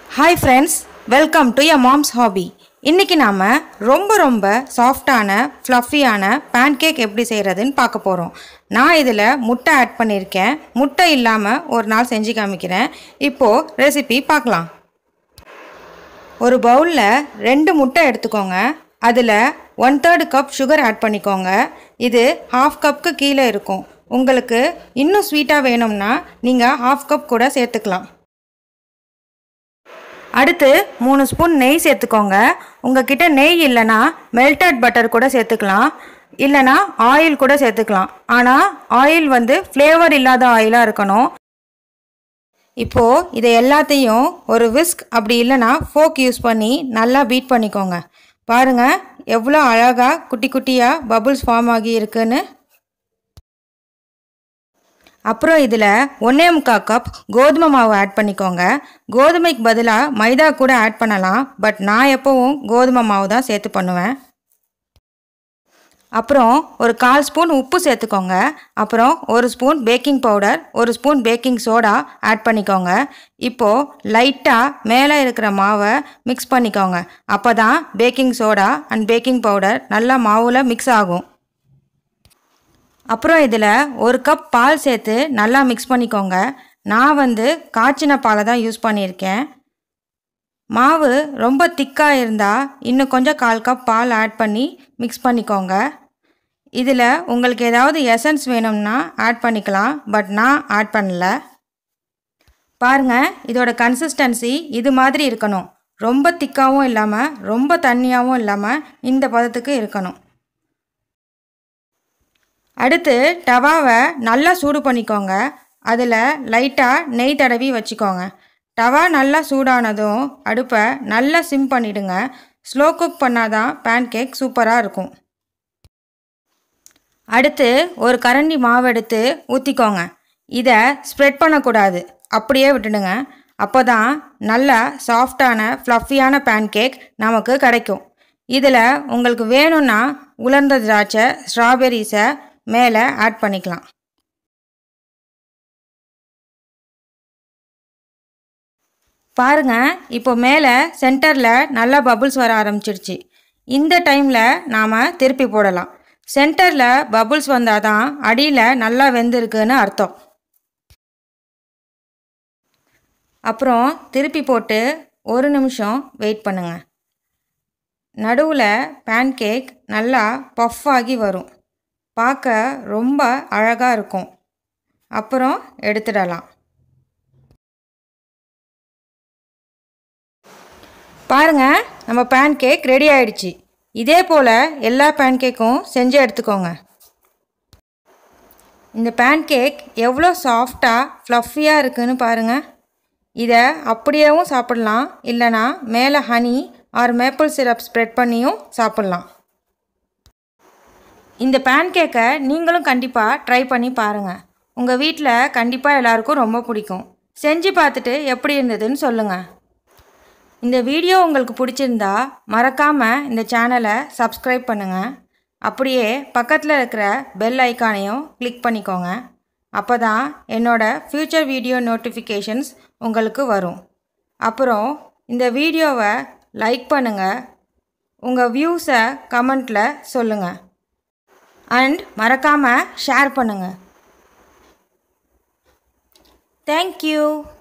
hi friends welcome to ya mom's hobby இன்றைக்கி நாம் ரொம்ப ரொம்ப சாஃப்டான ஃப்ளஃபியான பேன்கேக் எப்படி செய்கிறதுன்னு பார்க்க போகிறோம் நான் இதில் முட்டை ஆட் பண்ணியிருக்கேன் முட்டை இல்லாமல் ஒரு நாள் செஞ்சு காமிக்கிறேன் இப்போது ரெசிபி பார்க்கலாம் ஒரு பவுலில் ரெண்டு முட்டை எடுத்துக்கோங்க அதில் one third cup sugar add பண்ணிக்கோங்க இது ஹாஃப் கப்புக்கு கீழே இருக்கும் உங்களுக்கு இன்னும் ஸ்வீட்டாக வேணும்னா நீங்கள் ஹாஃப் கப் கூட சேர்த்துக்கலாம் அடுத்து மூணு ஸ்பூன் நெய் சேர்த்துக்கோங்க உங்ககிட்ட நெய் இல்லைன்னா மெல்டட் பட்டர் கூட சேர்த்துக்கலாம் இல்லைன்னா ஆயில் கூட சேர்த்துக்கலாம் ஆனால் ஆயில் வந்து ஃப்ளேவர் இல்லாத ஆயிலாக இருக்கணும் இப்போது இதை எல்லாத்தையும் ஒரு விஸ்க் அப்படி இல்லைன்னா ஃபோக் யூஸ் பண்ணி நல்லா பீட் பண்ணிக்கோங்க பாருங்கள் எவ்வளோ அழகாக குட்டி குட்டியாக பபுள்ஸ் ஃபார்ம் ஆகி இருக்குன்னு அப்புறம் இதில் ஒன்றே முக்கால் கப் கோதுமை மாவு ஆட் பண்ணிக்கோங்க கோதுமைக்கு பதிலாக மைதா கூட ஆட் பண்ணலாம் பட் நான் எப்போவும் கோதுமை மாவு தான் சேர்த்து பண்ணுவேன் அப்புறம் ஒரு கால் ஸ்பூன் உப்பு சேர்த்துக்கோங்க அப்புறம் ஒரு ஸ்பூன் பேக்கிங் பவுடர் ஒரு ஸ்பூன் பேக்கிங் சோடா ஆட் பண்ணிக்கோங்க இப்போது லைட்டாக மேலே இருக்கிற மாவை மிக்ஸ் பண்ணிக்கோங்க அப்போ தான் baking soda and baking powder நல்லா மாவில் மிக்ஸ் ஆகும் அப்புறம் இதில் ஒரு கப் பால் சேர்த்து நல்லா மிக்ஸ் பண்ணிக்கோங்க நான் வந்து காய்ச்சின பாலை தான் யூஸ் பண்ணியிருக்கேன் மாவு ரொம்ப திக்காக இருந்தால் இன்னும் கொஞ்சம் கால் கப் பால் ஆட் பண்ணி மிக்ஸ் பண்ணிக்கோங்க இதில் உங்களுக்கு ஏதாவது எசன்ஸ் வேணும்னா ஆட் பண்ணிக்கலாம் பட் நான் ஆட் பண்ணல பாருங்கள் இதோட கன்சிஸ்டன்சி இது மாதிரி இருக்கணும் ரொம்ப திக்காகவும் இல்லாமல் ரொம்ப தண்ணியாகவும் இல்லாமல் இந்த பதத்துக்கு இருக்கணும் அடுத்து டவாவை நல்லா சூடு பண்ணிக்கோங்க அதில் லைட்டாக நெய் தடவி வச்சுக்கோங்க டவா நல்லா சூடானதும் அடுப்பை நல்லா சிம் பண்ணிவிடுங்க ஸ்லோ குக் பண்ணாதான் பேன் கேக் சூப்பராக இருக்கும் அடுத்து ஒரு கரண்டி மாவு எடுத்து ஊற்றிக்கோங்க இதை ஸ்ப்ரெட் பண்ணக்கூடாது அப்படியே விட்டுடுங்க அப்போ தான் நல்லா சாஃப்டான ஃப்ளஃபியான பேன் கேக் நமக்கு கிடைக்கும் இதில் உங்களுக்கு வேணும்னா உலர்ந்த திராட்சை ஸ்ட்ராபெரிஸை மேலே ஆட் பண்ணிக்கலாம் பாருங்க இப்போ மேலே சென்டரில் நல்லா பபுள்ஸ் வர ஆரம்பிச்சிடுச்சு இந்த டைமில் நாம் திருப்பி போடலாம் சென்டரில் பபுள்ஸ் வந்தால் தான் அடியில் நல்லா வெந்திருக்குன்னு அர்த்தம் அப்புறம் திருப்பி போட்டு ஒரு நிமிஷம் வெயிட் பண்ணுங்க நடுவில் பேன் கேக் நல்லா பஃப் ஆகி வரும் பார்க்க ரொம்ப அழகாக இருக்கும் அப்புறம் எடுத்துடலாம் பாருங்க நம்ம பேன் கேக் ரெடி ஆயிடுச்சு இதே போல் எல்லா பேன் கேக்கும் செஞ்சு எடுத்துக்கோங்க இந்த பேன் கேக் எவ்வளோ சாஃப்டாக ஃப்ளஃபியாக இருக்குன்னு பாருங்கள் இதை அப்படியேவும் சாப்பிட்லாம் இல்லைனா மேலே honey or maple syrup spread பண்ணியும் சாப்பிட்லாம் இந்த பேன் கேக்கை நீங்களும் கண்டிப்பாக ட்ரை பண்ணி பாருங்கள் உங்கள் வீட்டில் கண்டிப்பாக எல்லாருக்கும் ரொம்ப பிடிக்கும் செஞ்சு பார்த்துட்டு எப்படி இருந்ததுன்னு சொல்லுங்கள் இந்த வீடியோ உங்களுக்கு பிடிச்சிருந்தா மறக்காமல் இந்த சேனலை சப்ஸ்கிரைப் பண்ணுங்கள் அப்படியே பக்கத்தில் இருக்கிற பெல் ஐக்கானையும் கிளிக் பண்ணிக்கோங்க அப்போ தான் என்னோடய ஃப்யூச்சர் வீடியோ நோட்டிஃபிகேஷன்ஸ் உங்களுக்கு வரும் அப்புறம் இந்த வீடியோவை லைக் பண்ணுங்கள் உங்கள் வியூஸை கமெண்ட்டில் சொல்லுங்கள் அண்ட் மறக்காமல் ஷேர் பண்ணுங்கள் தேங்க்யூ